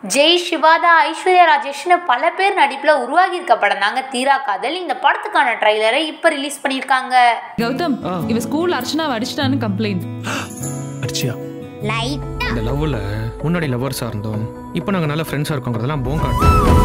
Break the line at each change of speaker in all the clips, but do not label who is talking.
ஜெய் சிவாதா ஐஸ்வர்யா ராஜேஷ்னு பல பேர் நடிப்பில் உருவாகி இருக்க படம் தாங்க தீரா காதல் இந்த படத்துக்கான ட்ரைலரை இப்போ ரிலீஸ் பண்ணியிருக்காங்க
கௌதம் இவ ஸ்கூல் அர்ச்சனாவை அடிச்சிட்டான்னு கம்ப்ளைண்ட்
அடிச்சியா
லைட்டா
இந்த லவ்வில் முன்னாடி லவ்வர்ஸாக இருந்தோம் இப்போ நாங்கள் நல்ல ஃப்ரெண்ட்ஸாக இருக்கோங்கிறதெல்லாம் போங்காட்டு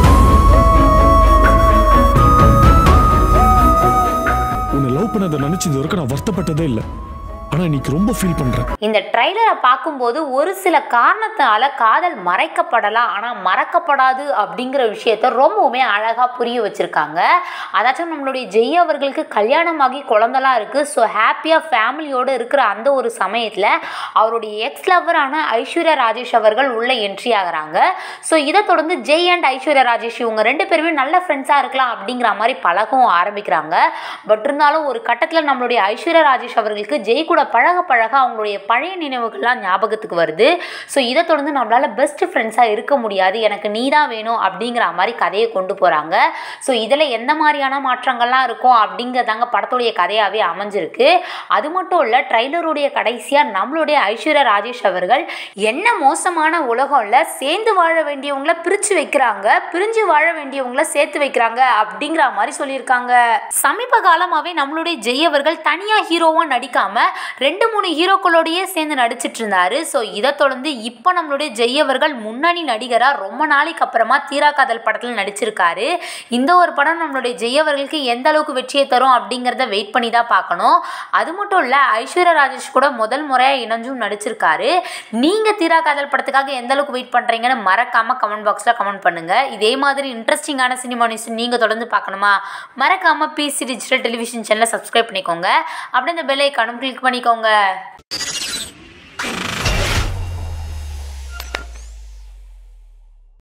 உன்னை லவ் பண்ணதை நினைச்சு இது வரைக்கும் நான் வருத்தப்பட்டதே இல்லை ஆனா இன்னைக்கு ரொம்ப ஃபீல் பண்றேன்
இந்த ட்ரைலரை பார்க்கும்போது ஒரு சில காரணத்தால காதல் மறைக்கப்படலாம் ஆனால் மறக்கப்படாது அப்படிங்கிற விஷயத்த ரொம்பவுமே அழகாக புரிய வச்சிருக்காங்க அதாச்சும் நம்மளுடைய ஜெய் அவர்களுக்கு கல்யாணமாகி குழந்தலாம் இருக்கு ஸோ ஹாப்பியாக ஃபேமிலியோடு இருக்கிற அந்த ஒரு சமயத்தில் அவருடைய எக்ஸ் லவ்வரான ஐஸ்வர்யா ராஜேஷ் அவர்கள் உள்ள என்ட்ரி ஆகுறாங்க ஸோ இதை தொடர்ந்து ஜெய் அண்ட் ஐஸ்வர்யா ராஜேஷ் இவங்க ரெண்டு பேருமே நல்ல ஃப்ரெண்ட்ஸாக இருக்கலாம் அப்படிங்கிற மாதிரி பழகவும் ஆரம்பிக்கிறாங்க பட் இருந்தாலும் ஒரு கட்டத்தில் நம்மளுடைய ஐஸ்வர்யா ராஜேஷ் அவர்களுக்கு ஜெய் கூட பழக பழக அவங்களுடைய பழைய நினைவுகள்லாம் ஞாபகத்துக்கு வருது ஸோ இதை தொடர்ந்து நம்மளால் பெஸ்ட் ஃப்ரெண்ட்ஸாக இருக்க முடியாது எனக்கு நீ தான் வேணும் அப்படிங்கிற மாதிரி கதையை கொண்டு போகிறாங்க ஸோ இதில் எந்த மாதிரியான மாற்றங்கள்லாம் இருக்கும் அப்படிங்கிறதாங்க படத்துடைய கதையாகவே அமைஞ்சிருக்கு அது மட்டும் இல்லை ட்ரைலருடைய கடைசியாக நம்மளுடைய ஐஸ்வர்யா ராஜேஷ் அவர்கள் என்ன மோசமான உலகம் இல்லை சேர்ந்து வாழ வேண்டியவங்கள பிரித்து வைக்கிறாங்க பிரிஞ்சு வாழ வேண்டியவங்கள சேர்த்து வைக்கிறாங்க அப்படிங்கிற மாதிரி சொல்லியிருக்காங்க சமீப காலமாகவே நம்மளுடைய ஜெய் அவர்கள் தனியாக ஹீரோவாக நடிக்காமல் ரெண்டு மூணு ஹீரோக்களோடையே சேர்ந்து நடிச்சிட்டு இருந்தாரு ஸோ இதை தொடர்ந்து இப்போ நம்மளுடைய ஜெய் அவர்கள் முன்னணி நடிகராக ரொம்ப நாளைக்கு அப்புறமா தீரா காதல் படத்தில் நடிச்சிருக்காரு இந்த ஒரு படம் நம்மளுடைய ஜெய் அவர்களுக்கு எந்த அளவுக்கு வெற்றியை தரும் அப்படிங்கிறத வெயிட் பண்ணி தான் பார்க்கணும் அது மட்டும் இல்லை ஐஸ்வர்யா ராஜேஷ் கூட முதல் முறையாக இணைஞ்சும் நடிச்சிருக்காரு நீங்கள் தீரா காதல் படத்துக்காக எந்த அளவுக்கு வெயிட் பண்ணுறீங்கன்னு மறக்காமல் கமெண்ட் பாக்ஸில் கமெண்ட் பண்ணுங்கள் இதே மாதிரி இன்ட்ரெஸ்டிங்கான சினிமா நியூஸ் நீங்கள் தொடர்ந்து பார்க்கணுமா மறக்காமல் பிசி டிஜிட்டல் டெலிவிஷன் சேனலை சப்ஸ்கிரைப் பண்ணிக்கோங்க அப்படியே இந்த பெல் ஐக்கானும் கிளிக் பண்ணிக்கோங்க